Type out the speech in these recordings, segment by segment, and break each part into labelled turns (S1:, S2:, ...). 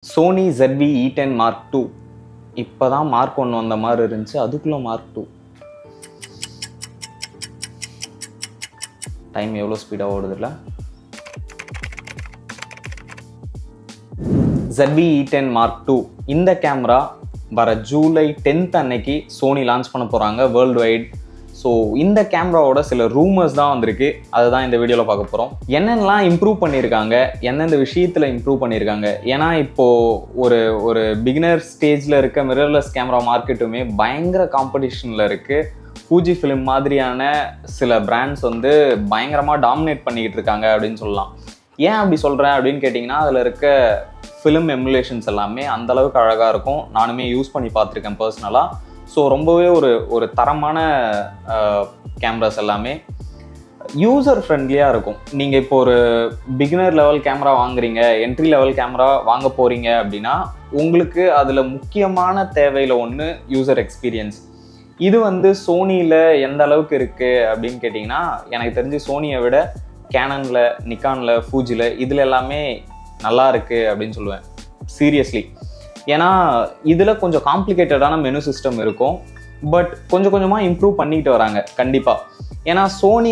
S1: Sony ZV E ten mark two இப்போ தான் mark ஒன்று வந்த மாதிரி இருந்துச்சு அதுக்குள்ளே மார்க் டூ டைம் எவ்வளோ ஸ்பீடாக ஓடுதுல்ல ZV E ten mark two இந்த கேமரா வர ஜூலை டென்த் அன்னைக்கு சோனி லான்ச் பண்ண போகிறாங்க வேர்ல்டு வைட் ஸோ இந்த கேமராவோட சில ரூமர்ஸ் தான் வந்திருக்கு அதுதான் இந்த வீடியோவில் பார்க்க போகிறோம் என்னென்னலாம் இம்ப்ரூவ் பண்ணியிருக்காங்க எந்தெந்த விஷயத்தில் இம்ப்ரூவ் பண்ணியிருக்காங்க ஏன்னா இப்போது ஒரு ஒரு பிகினர் ஸ்டேஜில் இருக்க மிரர்லெஸ் கேமரா மார்க்கெட்டுமே பயங்கர காம்படிஷனில் இருக்குது ஃபூஜி ஃபிலிம் மாதிரியான சில பிராண்ட்ஸ் வந்து பயங்கரமாக டாமினேட் பண்ணிக்கிட்டு இருக்காங்க அப்படின்னு சொல்லலாம் ஏன் அப்படி சொல்கிறேன் அப்படின்னு கேட்டிங்கன்னா அதில் இருக்க ஃபிலிம் எமுலேஷன்ஸ் எல்லாமே அந்த அளவுக்கு அழகாக இருக்கும் நானுமே யூஸ் பண்ணி பார்த்துருக்கேன் பர்சனலாக ஸோ ரொம்பவே ஒரு ஒரு தரமான கேமராஸ் எல்லாமே யூசர் ஃப்ரெண்ட்லியாக இருக்கும் நீங்கள் இப்போ ஒரு பிகினர் லெவல் கேமரா வாங்குறீங்க என்ட்ரி லெவல் கேமரா வாங்க போகிறீங்க அப்படின்னா உங்களுக்கு அதில் முக்கியமான தேவையில் ஒன்று யூசர் எக்ஸ்பீரியன்ஸ் இது வந்து சோனியில் எந்த அளவுக்கு இருக்குது அப்படின்னு கேட்டிங்கன்னா எனக்கு தெரிஞ்சு சோனியை விட கேனனில் நிக்கானில் ஃபூஜியில் இதில் எல்லாமே நல்லா இருக்குது அப்படின்னு சொல்லுவேன் சீரியஸ்லி ஏன்னா இதில் கொஞ்சம் காம்ப்ளிகேட்டடான மெனு சிஸ்டம் இருக்கும் பட் கொஞ்சம் கொஞ்சமாக இம்ப்ரூவ் பண்ணிக்கிட்டு வராங்க கண்டிப்பாக ஏன்னா சோனி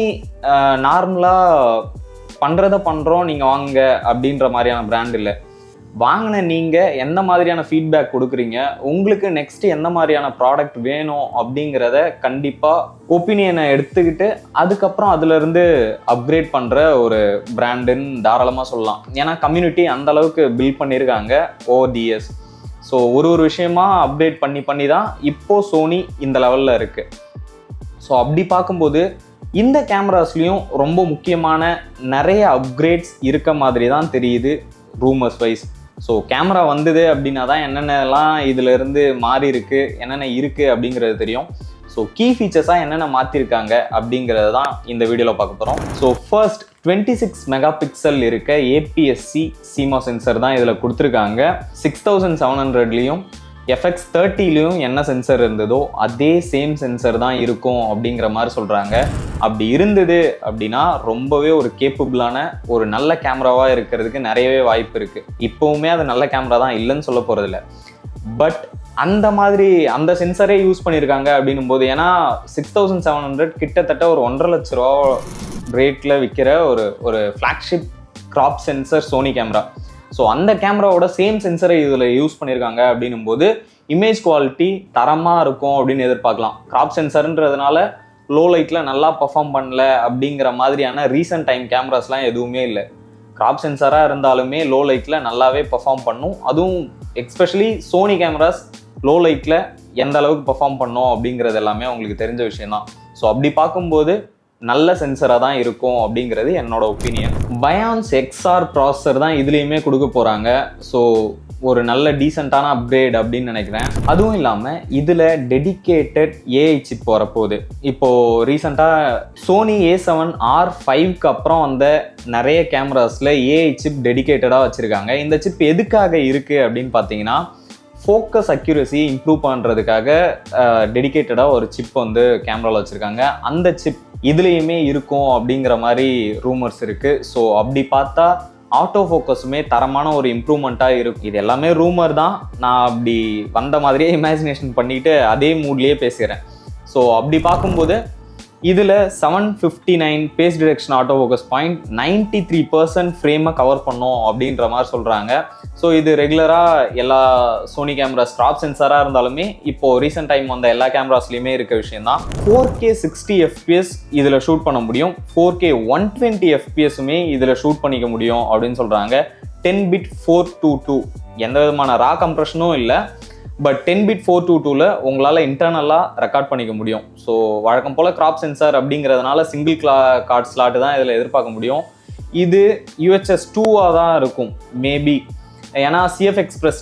S1: நார்மலாக பண்ணுறத பண்ணுறோம் நீங்கள் வாங்க அப்படின்ற மாதிரியான பிராண்ட் இல்லை வாங்கின நீங்கள் எந்த மாதிரியான ஃபீட்பேக் கொடுக்குறீங்க உங்களுக்கு நெக்ஸ்ட் எந்த மாதிரியான ப்ராடக்ட் வேணும் அப்படிங்கிறத கண்டிப்பாக ஒப்பீனியனை எடுத்துக்கிட்டு அதுக்கப்புறம் அதுலேருந்து அப்கிரேட் பண்ணுற ஒரு பிராண்டுன்னு தாராளமாக சொல்லலாம் ஏன்னா கம்யூனிட்டி அந்த அளவுக்கு பில்ட் பண்ணியிருக்காங்க ஓடிஎஸ் ஸோ ஒரு ஒரு விஷயமா அப்டேட் பண்ணி பண்ணி தான் இப்போ சோனி இந்த லெவலில் இருக்குது ஸோ அப்படி பார்க்கும்போது இந்த கேமராஸ்லேயும் ரொம்ப முக்கியமான நிறைய அப்கிரேட்ஸ் இருக்க மாதிரி தான் தெரியுது ரூமர்ஸ் வைஸ் ஸோ கேமரா வந்தது அப்படின்னா தான் என்னென்னலாம் இதில் இருந்து மாறி இருக்கு என்னென்ன இருக்குது அப்படிங்கிறது தெரியும் ஸோ கீ ஃபீச்சர்ஸாக என்னென்ன மாற்றிருக்காங்க அப்படிங்கிறத தான் இந்த வீடியோவில் பார்க்க போகிறோம் so first twenty six megapixel இருக்க ஏபிஎஸ்சி சீமா சென்சர் தான் இதில் கொடுத்துருக்காங்க சிக்ஸ் தௌசண்ட் செவன் ஹண்ட்ரட்லேயும் எஃப்எக்ஸ் தேர்ட்டிலையும் என்ன சென்சர் இருந்ததோ அதே சேம் சென்சர் தான் இருக்கும் அப்படிங்கிற மாதிரி சொல்கிறாங்க அப்படி இருந்தது அப்படின்னா ரொம்பவே ஒரு கேப்பபிளான ஒரு நல்ல கேமராவாக இருக்கிறதுக்கு நிறையவே வாய்ப்பு இருக்குது இப்போவுமே அது நல்ல கேமரா தான் இல்லைன்னு சொல்ல போகிறதில்ல பட் அந்த மாதிரி அந்த சென்சரே யூஸ் பண்ணியிருக்காங்க அப்படின்னும் போது ஏன்னா சிக்ஸ் தௌசண்ட் செவன் ஹண்ட்ரட் கிட்டத்தட்ட ஒரு ஒன்றரை லட்ச ரூபா ரேட்டில் விற்கிற ஒரு ஒரு flagship crop sensor Sony camera so அந்த கேமராவோட சேம் சென்சரை இதில் யூஸ் பண்ணியிருக்காங்க அப்படின்னும் போது இமேஜ் குவாலிட்டி தரமாக இருக்கும் அப்படின்னு எதிர்பார்க்கலாம் கிராப் சென்சர்ன்றதுனால லோ லைட்டில் நல்லா பர்ஃபார்ம் பண்ணல அப்படிங்கிற மாதிரியான ரீசன்ட் டைம் கேமராஸ்லாம் எதுவுமே இல்லை கிராப் சென்சராக இருந்தாலுமே லோ லைட்டில் நல்லாவே பர்ஃபார்ம் பண்ணும் அதுவும் எக்ஸ்பெஷலி சோனி கேமராஸ் லோ லைட்டில் எந்த அளவுக்கு பர்ஃபார்ம் பண்ணும் அப்படிங்கிறது எல்லாமே உங்களுக்கு தெரிஞ்ச விஷயம்தான் ஸோ அப்படி பார்க்கும்போது நல்ல சென்சராக தான் இருக்கும் அப்படிங்கிறது என்னோட ஒப்பீனியன் பயான்ஸ் எக்ஸ்ஆர் ப்ராசஸர் தான் இதுலேயுமே கொடுக்க போகிறாங்க ஸோ ஒரு நல்ல டீசெண்டான அப்கிரேட் அப்படின்னு நினைக்கிறேன் அதுவும் இல்லாமல் இதில் டெடிக்கேட்டட் ஏஐ சிப் வரப்போகுது இப்போது ரீசெண்டாக சோனி ஏ செவன் ஆர் ஃபைவ்க்கு அப்புறம் வந்த நிறைய கேமராஸில் ஏஐ சிப் டெடிக்கேட்டடாக வச்சுருக்காங்க இந்த சிப் எதுக்காக இருக்குது அப்படின்னு பார்த்தீங்கன்னா ஃபோக்கஸ் அக்யூரசி இம்ப்ரூவ் பண்ணுறதுக்காக டெடிக்கேட்டடாக ஒரு சிப் வந்து கேமராவில் வச்சுருக்காங்க அந்த சிப் இதுலேயுமே இருக்கும் அப்படிங்கிற மாதிரி ரூமர்ஸ் இருக்குது ஸோ அப்படி பார்த்தா ஆட்டோ ஃபோக்கஸுமே தரமான ஒரு இம்ப்ரூவ்மெண்ட்டாக இருக்கும் இது எல்லாமே ரூமர் தான் நான் அப்படி வந்த மாதிரியே இமேஜினேஷன் பண்ணிட்டு அதே மூட்லேயே பேசுகிறேன் ஸோ அப்படி பார்க்கும்போது இதில் seven fifty nine phase detection auto focus point ninety three percent ஃப்ரேமை கவர் பண்ணும் அப்படின்ற மாதிரி சொல்கிறாங்க ஸோ இது ரெகுலராக எல்லா சோனி கேமராஸ் ட்ராப் சென்சாராக இருந்தாலுமே இப்போ ரீசெண்ட் டைம் வந்த எல்லா கேமராஸ்லையுமே இருக்க விஷயம் தான் ஃபோர் கே சிக்ஸ்டி எஃபிஎஸ் இதில் ஷூட் பண்ண முடியும் ஃபோர் கே ஒன் டுவெண்ட்டி எஃபிஎஸுமே இதில் ஷூட் பண்ணிக்க முடியும் அப்படின்னு சொல்கிறாங்க ten bit four two two எந்த விதமான ரா கம்ப்ரெஷனும் இல்லை but ten bit four two டூவில் உங்களால் இன்டர்னலாக ரெக்கார்ட் பண்ணிக்க முடியும் ஸோ வழக்கம் போல் கிராப் சென்சார் அப்படிங்கிறதுனால சிங்கிள் கிளா கார்ட் ஸ்லாட்டு தான் இதில் எதிர்பார்க்க முடியும் இது யூஹெச்எஸ் டூவாக தான் இருக்கும் மேபி ஏன்னா CF express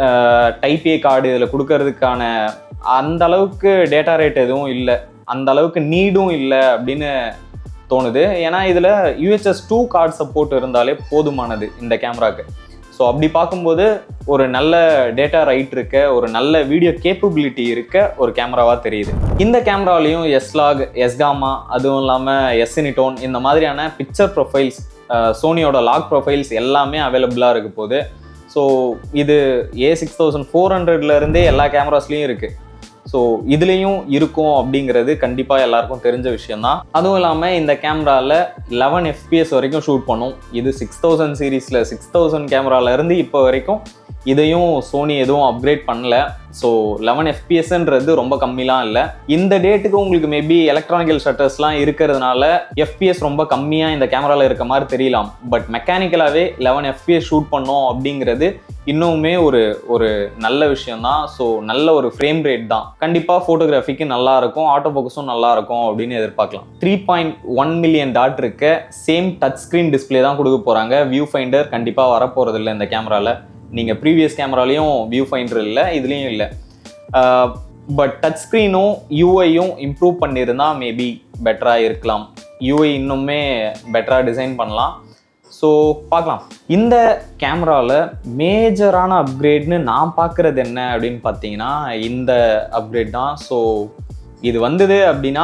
S1: type A card இதில் கொடுக்கறதுக்கான அந்த அளவுக்கு டேட்டா ரேட் எதுவும் இல்லை அந்த அளவுக்கு நீடும் இல்லை அப்படின்னு தோணுது ஏன்னா இதில் யூஹெச்எஸ் டூ கார்டு சப்போர்ட் இருந்தாலே போதுமானது இந்த கேமராக்கு ஸோ அப்படி பார்க்கும்போது ஒரு நல்ல டேட்டா ரைட் இருக்க ஒரு நல்ல வீடியோ கேப்பபிலிட்டி இருக்க ஒரு கேமராவாக தெரியுது இந்த கேமராலையும் எஸ்லாக் எஸ்காமா அதுவும் இல்லாமல் எஸ்இனிடோன் இந்த மாதிரியான பிக்சர் ப்ரொஃபைல்ஸ் சோனியோட லாக் ப்ரொஃபைல்ஸ் எல்லாமே அவைலபிளாக இருக்க போது ஸோ இது ஏ சிக்ஸ் தௌசண்ட் ஃபோர் ஹண்ட்ரட்லேருந்தே எல்லா கேமராஸ்லேயும் இருக்குது ஸோ இதுலேயும் இருக்கும் அப்படிங்கிறது கண்டிப்பாக எல்லாருக்கும் தெரிஞ்ச விஷயம்தான் அதுவும் இல்லாமல் இந்த கேமராவில் லெவன் எஃபிஎஸ் வரைக்கும் ஷூட் பண்ணும் இது சிக்ஸ் தௌசண்ட் சீரீஸில் சிக்ஸ் தௌசண்ட் கேமராலேருந்து இப்போ வரைக்கும் இதையும் சோனி எதுவும் அப்கிரேட் பண்ணல ஸோ லெவன் எஃபிஎஸ்ன்றது ரொம்ப கம்மிலாம் இல்லை இந்த டேட்டுக்கு உங்களுக்கு மேபி எலக்ட்ரானிக்கல் ஷட்டர்ஸ்லாம் இருக்கிறதுனால எஃபிஎஸ் ரொம்ப கம்மியாக இந்த கேமராவில் இருக்க மாதிரி தெரியலாம் பட் மெக்கானிக்கலாகவே லெவன் எஃபிஎஸ் ஷூட் பண்ணோம் அப்படிங்கிறது இன்னுமே ஒரு ஒரு நல்ல விஷயம் தான் ஸோ நல்ல ஒரு ஃப்ரேம் ரேட் தான் கண்டிப்பாக ஃபோட்டோகிராஃபிக்கு நல்லா இருக்கும் ஆட்டோ ஃபோக்கஸும் நல்லா இருக்கும் அப்படின்னு எதிர்பார்க்கலாம் three point one million dot இருக்க சேம் டச் ஸ்க்ரீன் டிஸ்பிளே தான் கொடுக்க போகிறாங்க வியூ ஃபைண்டர் கண்டிப்பாக வரப்போகிறது இல்லை இந்த கேமராவில் நீங்கள் ப்ரீவியஸ் கேமராலையும் வியூ ஃபைண்டர் இல்லை இதுலேயும் இல்லை பட் டச் ஸ்க்ரீனும் யூஐயும் இம்ப்ரூவ் பண்ணியிருந்தா மேபி பெட்டராக இருக்கலாம் யூஐ இன்னுமே பெட்டராக டிசைன் பண்ணலாம் ஸோ பார்க்கலாம் இந்த கேமராவில் மேஜரான அப்கிரேட்னு நான் பார்க்குறது என்ன அப்படின்னு பார்த்தீங்கன்னா இந்த அப்கிரேட் தான் ஸோ இது வந்தது அப்படின்னா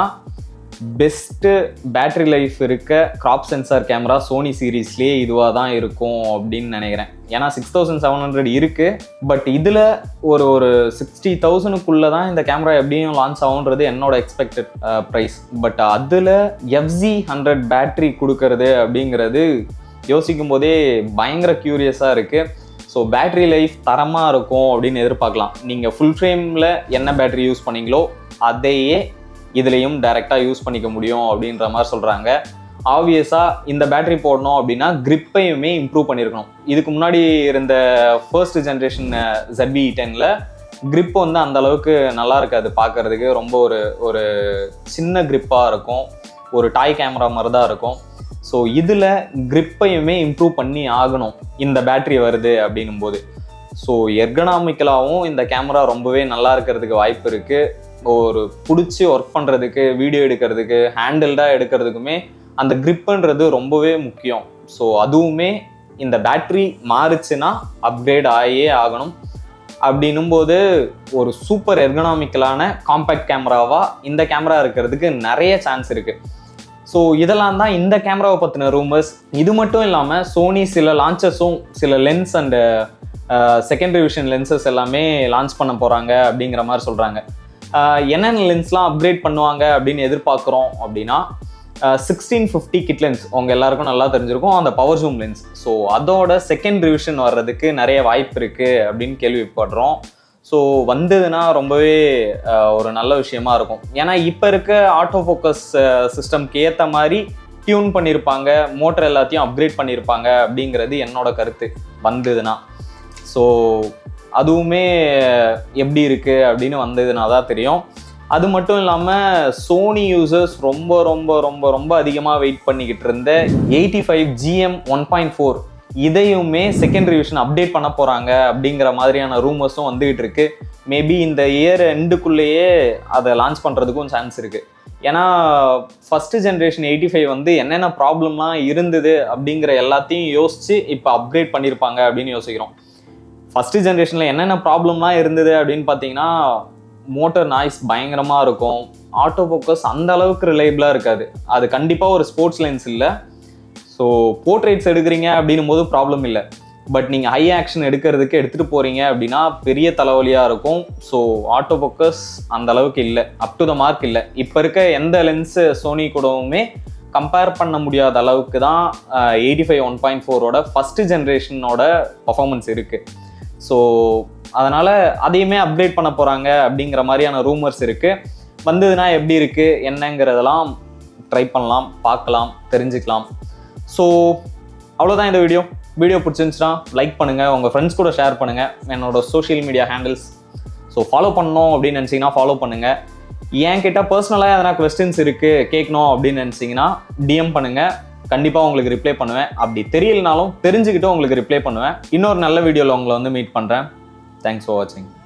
S1: பெஸ்ட்டு பேட்டரி லைஃப் இருக்க கிராப் சென்சார் கேமரா சோனி சீரீஸ்லேயே இதுவாக தான் இருக்கும் அப்படின்னு நினைக்கிறேன் ஏன்னா சிக்ஸ் தௌசண்ட் செவன் ஹண்ட்ரட் இருக்குது பட் இதில் ஒரு ஒரு சிக்ஸ்டி தௌசண்ட்க்குள்ளே தான் இந்த கேமரா எப்படியும் லான்ச் ஆகுன்றது என்னோட எக்ஸ்பெக்டட் ப்ரைஸ் பட் அதில் எஃப்ஜி ஹண்ட்ரட் பேட்டரி கொடுக்கறது அப்படிங்கிறது யோசிக்கும் போதே பயங்கர க்யூரியஸாக இருக்குது ஸோ பேட்டரி லைஃப் தரமாக இருக்கும் அப்படின்னு எதிர்பார்க்கலாம் நீங்கள் ஃபுல் ஃப்ரேமில் என்ன பேட்டரி யூஸ் பண்ணீங்களோ அதையே இதுலேயும் டைரெக்டாக யூஸ் பண்ணிக்க முடியும் அப்படின்ற மாதிரி சொல்கிறாங்க ஆப்வியஸாக இந்த பேட்டரி போடணும் அப்படின்னா கிரிப்பையுமே இம்ப்ரூவ் பண்ணியிருக்கணும் இதுக்கு முன்னாடி இருந்த ஃபர்ஸ்ட் ஜென்ரேஷன் ZB டென்னில் grip வந்து அந்த அளவுக்கு நல்லா இருக்காது பார்க்கறதுக்கு ரொம்ப ஒரு ஒரு சின்ன grip-ஆ இருக்கும் ஒரு டாய் கேமரா மாதிரி தான் இருக்கும் ஸோ இதில் கிரிப்பையுமே இம்ப்ரூவ் பண்ணி ஆகணும் இந்த பேட்டரி வருது அப்படின்னும் போது ஸோ எர்கனாமிக்கலாகவும் இந்த கேமரா ரொம்பவே நல்லா இருக்கிறதுக்கு வாய்ப்பு இருக்குது ஒரு பிடிச்சி ஒர்க் பண்ணுறதுக்கு வீடியோ எடுக்கிறதுக்கு ஹேண்டில்டாக எடுக்கிறதுக்குமே அந்த gripன்றது ரொம்பவே முக்கியம் ஸோ அதுவுமே இந்த பேட்டரி மாறுச்சுன்னா அப்கிரேட் ஆகியே ஆகணும் அப்படின்னும் போது ஒரு சூப்பர் எர்கனாமிக்கலான காம்பேக்ட் கேமராவாக இந்த கேமரா இருக்கிறதுக்கு நிறைய சான்ஸ் இருக்குது ஸோ இதெல்லாம் தான் இந்த கேமராவை பற்றின ரூமர்ஸ் இது மட்டும் இல்லாமல் சோனி சில லான்ச்சஸும் சில lens and second revision lenses எல்லாமே லான்ச் பண்ண போகிறாங்க அப்படிங்கிற மாதிரி சொல்கிறாங்க என்னென்ன லென்ஸ்லாம் அப்கிரேட் பண்ணுவாங்க அப்படின்னு எதிர்பார்க்குறோம் அப்படின்னா சிக்ஸ்டீன் ஃபிஃப்டி கிட் லென்ஸ் உங்க எல்லாருக்கும் நல்லா தெரிஞ்சிருக்கும் அந்த பவர் ஜூம் லென்ஸ் ஸோ அதோட செகண்ட் ரிவிஷன் வர்றதுக்கு நிறைய வாய்ப்பு இருக்குது அப்படின்னு கேள்விப்படுறோம் ஸோ வந்ததுன்னா ரொம்பவே அஹ், ஒரு நல்ல விஷயமா இருக்கும் ஏன்னா இப்போ இருக்க ஆட்டோ ஃபோக்கஸ் சிஸ்டம்க்கு ஏற்ற மாதிரி டியூன் பண்ணியிருப்பாங்க மோட்டர் எல்லாத்தையும் அப்கிரேட் பண்ணியிருப்பாங்க அப்படிங்கிறது என்னோட கருத்து வந்ததுன்னா ஸோ அதுவுமே எப்படி இருக்குது அப்படின்னு வந்ததுனா தான் தெரியும் அது மட்டும் இல்லாமல் சோனி யூசர்ஸ் ரொம்ப ரொம்ப ரொம்ப ரொம்ப அதிகமாக வெயிட் பண்ணிக்கிட்டு இருந்த eighty five GM one point four இதையுமே செகண்ட் ரிவிஷன் அப்டேட் பண்ண போகிறாங்க அப்படிங்கிற மாதிரியான ரூமர்ஸும் வந்துகிட்டு இருக்கு மேபி இந்த இயர் எண்டுக்குள்ளேயே அதை லான்ச் பண்ணுறதுக்கும் சான்ஸ் இருக்குது ஏன்னா ஃபஸ்ட்டு ஜென்ரேஷன் எயிட்டி ஃபைவ் வந்து என்னென்ன ப்ராப்ளம்லாம் இருந்தது அப்படிங்கிற எல்லாத்தையும் யோசித்து இப்போ அப்கிரேட் பண்ணியிருப்பாங்க அப்படின்னு யோசிக்கிறோம் ஃபஸ்ட்டு ஜென்ரேஷனில் என்னென்ன ப்ராப்ளம்லாம் இருந்தது அப்படின்னு பார்த்தீங்கன்னா மோட்டர் நாய்ஸ் பயங்கரமாக இருக்கும் ஆட்டோ ஃபோக்கஸ் அந்த அளவுக்கு ரிலையபிளாக இருக்காது அது கண்டிப்பாக ஒரு ஸ்போர்ட்ஸ் லென்ஸ் இல்லை ஸோ போர்ட்ரேட்ஸ் எடுக்கிறீங்க அப்படின்னும் போது ப்ராப்ளம் இல்லை பட் நீங்கள் ஹை ஆக்ஷன் எடுக்கிறதுக்கு எடுத்துகிட்டு போகிறீங்க அப்படின்னா பெரிய தலைவலியாக இருக்கும் ஸோ ஆட்டோ ஃபோக்கஸ் அந்த அளவுக்கு இல்லை அப் டு த மார்க் இல்லை இப்போ இருக்க எந்த லென்ஸு சோனி கூடவுமே கம்பேர் பண்ண முடியாத அளவுக்கு தான் எயிட்டி ஃபைவ் ஒன் பாயிண்ட் ஃபோரோட ஃபஸ்ட்டு ஜென்ரேஷனோட பர்ஃபார்மன்ஸ் இருக்குது ஸோ அதனால் அதையுமே அப்கிரேட் பண்ண போகிறாங்க அப்படிங்கிற மாதிரியான ரூமர்ஸ் இருக்குது வந்ததுன்னா எப்படி இருக்குது என்னங்கிறதெல்லாம் ட்ரை பண்ணலாம் பார்க்கலாம் தெரிஞ்சுக்கலாம் ஸோ அவ்வளோதான் இந்த வீடியோ வீடியோ பிடிச்சிருந்துச்சுன்னா லைக் பண்ணுங்கள் உங்கள் ஃப்ரெண்ட்ஸ் கூட ஷேர் பண்ணுங்கள் என்னோட social media handles so follow பண்ணணும் அப்படின்னு நினச்சிங்கன்னா ஃபாலோ பண்ணுங்கள் ஏன் கிட்ட பர்சனலாக எதனா கொஸ்டின்ஸ் இருக்குது கேட்கணும் அப்படின்னு நினச்சிங்கன்னா டிஎம் பண்ணுங்கள் கண்டிப்பாக உங்களுக்கு ரிப்ளை பண்ணுவேன் அப்படி தெரியலனாலும் தெரிஞ்சுக்கிட்டு உங்களுக்கு ரிப்ளை பண்ணுவேன் இன்னொரு நல்ல வீடியோவில் உங்களை வந்து மீட் பண்ணுறேன் தேங்க்ஸ் ஃபார் வாட்சிங்